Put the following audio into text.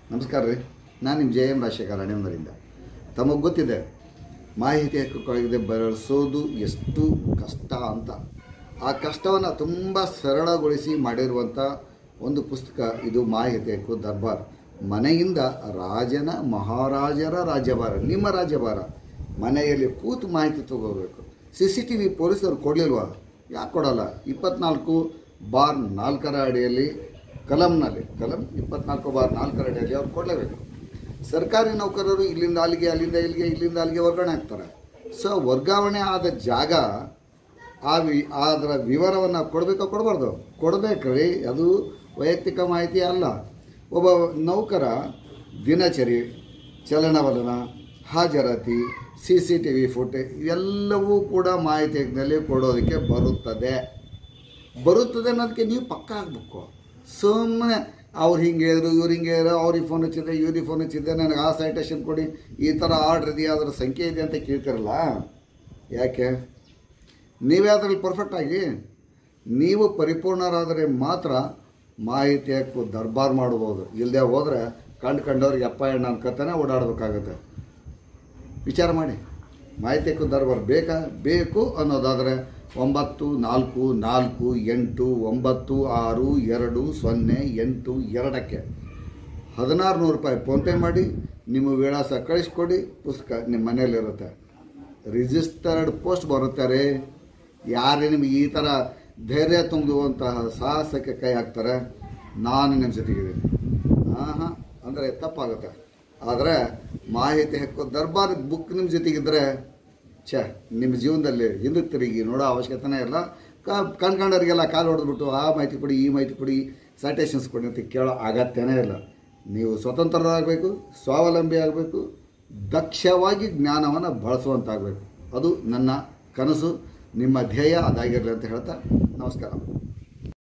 ನಮಸ್ಕಾರ ರೀ ನಾನು ನಿಮ್ಮ ಜೆ ಎಂ ರಾಜಶೇಖರ್ ಹಣೆಮರಿಂದ ತಮಗೆ ಗೊತ್ತಿದೆ ಮಾಹಿತಿ ಹಕ್ಕುಗಳಿಗೆ ಬಳಸೋದು ಎಷ್ಟು ಕಷ್ಟ ಅಂತ ಆ ಕಷ್ಟವನ್ನು ತುಂಬ ಸರಳಗೊಳಿಸಿ ಮಾಡಿರುವಂಥ ಒಂದು ಪುಸ್ತಕ ಇದು ಮಾಹಿತಿ ಹಕ್ಕು ದರ್ಬಾರ್ ಮನೆಯಿಂದ ರಾಜನ ಮಹಾರಾಜರ ರಾಜ್ಯಭಾರ ನಿಮ್ಮ ರಾಜ್ಯಭಾರ ಮನೆಯಲ್ಲಿ ಕೂತು ಮಾಹಿತಿ ತಗೋಬೇಕು ಸಿ ಸಿ ಟಿ ವಿ ಪೊಲೀಸರು ಕೊಡಲಿಲ್ವಾ ಯಾಕೆ ಕೊಡಲ್ಲ ಇಪ್ಪತ್ನಾಲ್ಕು ಬಾರ್ ನಾಲ್ಕರ ಅಡಿಯಲ್ಲಿ ಕಲಂನಲ್ಲಿ ಕಲಂ ಇಪ್ಪತ್ನಾಲ್ಕು ಬಾರ್ ನಾಲ್ಕರ ಅಡಿಯಲ್ಲಿ ಅವ್ರು ಕೊಡಲೇಬೇಕು ಸರ್ಕಾರಿ ನೌಕರರು ಇಲ್ಲಿಂದ ಅಲ್ಲಿಗೆ ಅಲ್ಲಿಂದ ಇಲ್ಲಿಗೆ ಇಲ್ಲಿಂದ ಅಲ್ಲಿಗೆ ವರ್ಗಾವಣೆ ಆಗ್ತಾರೆ ಸೊ ವರ್ಗಾವಣೆ ಆದ ಜಾಗ ಆ ವಿ ಅದರ ವಿವರವನ್ನು ಕೊಡಬೇಕೋ ಕೊಡಬಾರ್ದು ಕೊಡಬೇಕ್ರಿ ಅದು ವೈಯಕ್ತಿಕ ಮಾಹಿತಿ ಅಲ್ಲ ಒಬ್ಬ ನೌಕರ ದಿನಚರಿ ಚಲನವಲನ ಹಾಜರಾತಿ C C T V photo ಇವೆಲ್ಲವೂ ಕೂಡ ಮಾಹಿತಿಯಲ್ಲಿ ಕೊಡೋದಕ್ಕೆ ಬರುತ್ತದೆ ಬರುತ್ತದೆ ಅನ್ನೋದಕ್ಕೆ ನೀವು ಪಕ್ಕ ಆಗಬೇಕು ಸುಮ್ಮನೆ ಅವ್ರು ಹಿಂಗೆ ಹೇಳಿದ್ರು ಇವ್ರು ಹಿಂಗೆ ಹೇಳಿದ್ರು ಅವ್ರಿಗೆ ಫೋನ್ ಹಚ್ಚಿದ್ದೆ ಇವ್ರಿಗೆ ಫೋನ್ ಹಚ್ಚಿದ್ದೆ ನನಗೆ ಆ ಸೈಟೇಷನ್ ಕೊಡಿ ಈ ಥರ ಆರ್ಡ್ರ್ ಇದೆಯಾ ಅದರ ಸಂಖ್ಯೆ ಇದೆ ಅಂತ ಕೇಳ್ತಿರಲ್ಲ ಯಾಕೆ ನೀವೇ ಅದರಲ್ಲಿ ಪರ್ಫೆಕ್ಟ್ ಆಗಿ ನೀವು ಪರಿಪೂರ್ಣರಾದರೆ ಮಾತ್ರ ಮಾಹಿತಿ ಹಕ್ಕು ದರ್ಬಾರ್ ಮಾಡ್ಬೋದು ಇಲ್ಲದೆ ಹೋದರೆ ಕಂಡು ಕಂಡವ್ರಿಗೆ ಅಪ್ಪ ಹೆಣ್ಣು ಅನ್ಕೋತಾನೆ ಓಡಾಡಬೇಕಾಗುತ್ತೆ ವಿಚಾರ ಮಾಡಿ ಮಾಹಿತಿ ಹಕ್ಕು ದರ್ಬಾರ್ ಬೇಕಾ ಬೇಕು ಅನ್ನೋದಾದರೆ ಒಂಬತ್ತು ನಾಲ್ಕು ನಾಲ್ಕು ಎಂಟು ಒಂಬತ್ತು ಆರು ಎರಡು ಸೊನ್ನೆ ಎಂಟು ಎರಡಕ್ಕೆ ಹದಿನಾರು ನೂರು ರೂಪಾಯಿ ಫೋನ್ಪೇ ಮಾಡಿ ನಿಮ್ಮ ವಿಳಾಸ ಕಳಿಸ್ಕೊಡಿ ಪುಸ್ತಕ ನಿಮ್ಮ ಮನೆಯಲ್ಲಿರುತ್ತೆ ರಿಜಿಸ್ಟರ್ಡ್ ಪೋಸ್ಟ್ ಬರುತ್ತಾರೆ ಯಾರೇ ನಿಮಗೆ ಈ ಥರ ಧೈರ್ಯ ತುಂಬುವಂತಹ ಸಾಹಸಕ್ಕೆ ಕೈ ಹಾಕ್ತಾರೆ ನಾನು ನಿಮ್ಮ ಜೊತೆಗಿದ್ದೀನಿ ಹಾಂ ಹಾಂ ಅಂದರೆ ತಪ್ಪಾಗುತ್ತೆ ಆದರೆ ಮಾಹಿತಿ ಹಕ್ಕು ದರ್ಬಾರ್ ಬುಕ್ ನಿಮ್ಮ ಜೊತೆಗಿದ್ದರೆ ಛೇ ನಿಮ್ಮ ಜೀವನದಲ್ಲಿ ಹಿಂದಕ್ಕೆ ತಿರುಗಿ ನೋಡೋ ಅವಶ್ಯಕತೆನೇ ಇಲ್ಲ ಕ ಕಣ್ಕಂಡವರಿಗೆಲ್ಲ ಕಾಲು ಹೊಡೆದ್ಬಿಟ್ಟು ಆ ಮಾಹಿತಿ ಕೊಡಿ ಈ ಮಾಹಿತಿ ಕೊಡಿ ಸೈಟೇಷನ್ಸ್ ಕೊಡಿ ಅಂತ ಕೇಳೋ ಅಗತ್ಯನೇ ಇಲ್ಲ ನೀವು ಸ್ವತಂತ್ರರಾಗಬೇಕು ಸ್ವಾವಲಂಬಿ ಆಗಬೇಕು ದಕ್ಷವಾಗಿ ಜ್ಞಾನವನ್ನು ಬಳಸುವಂತಾಗಬೇಕು ಅದು ನನ್ನ ಕನಸು ನಿಮ್ಮ ಧ್ಯೇಯ ಅದಾಗಿರಲಿ ಅಂತ ಹೇಳ್ತಾ ನಮಸ್ಕಾರ